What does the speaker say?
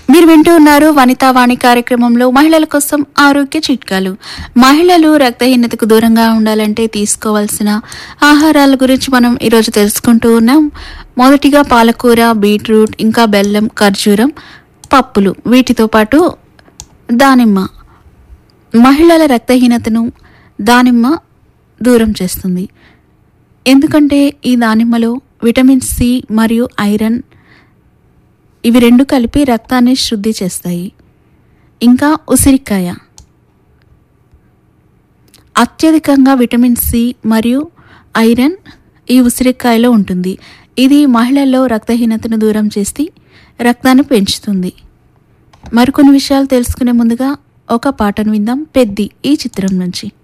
మీరు వింటూ ఉన్నారు వనితావాణి కార్యక్రమంలో మహిళల కోసం ఆరోగ్య చిట్కాలు మహిళలు రక్తహీనతకు దూరంగా ఉండాలంటే తీసుకోవాల్సిన ఆహారాల గురించి మనం ఈరోజు తెలుసుకుంటూ ఉన్నాం మొదటిగా పాలకూర బీట్రూట్ ఇంకా బెల్లం ఖర్జూరం పప్పులు వీటితో పాటు దానిమ్మ మహిళల రక్తహీనతను దానిమ్మ దూరం చేస్తుంది ఎందుకంటే ఈ దానిమ్మలో విటమిన్ సి మరియు ఐరన్ ఇవి రెండు కలిపి రక్తాన్ని శుద్ధి చేస్తాయి ఇంకా ఉసిరికాయ అత్యధికంగా విటమిన్ సి మరియు ఐరన్ ఈ ఉసిరికాయలో ఉంటుంది ఇది మహిళల్లో రక్తహీనతను దూరం చేసి రక్తాన్ని పెంచుతుంది మరికొన్ని విషయాలు తెలుసుకునే ముందుగా ఒక పాటను విందాం పెద్ది ఈ చిత్రం నుంచి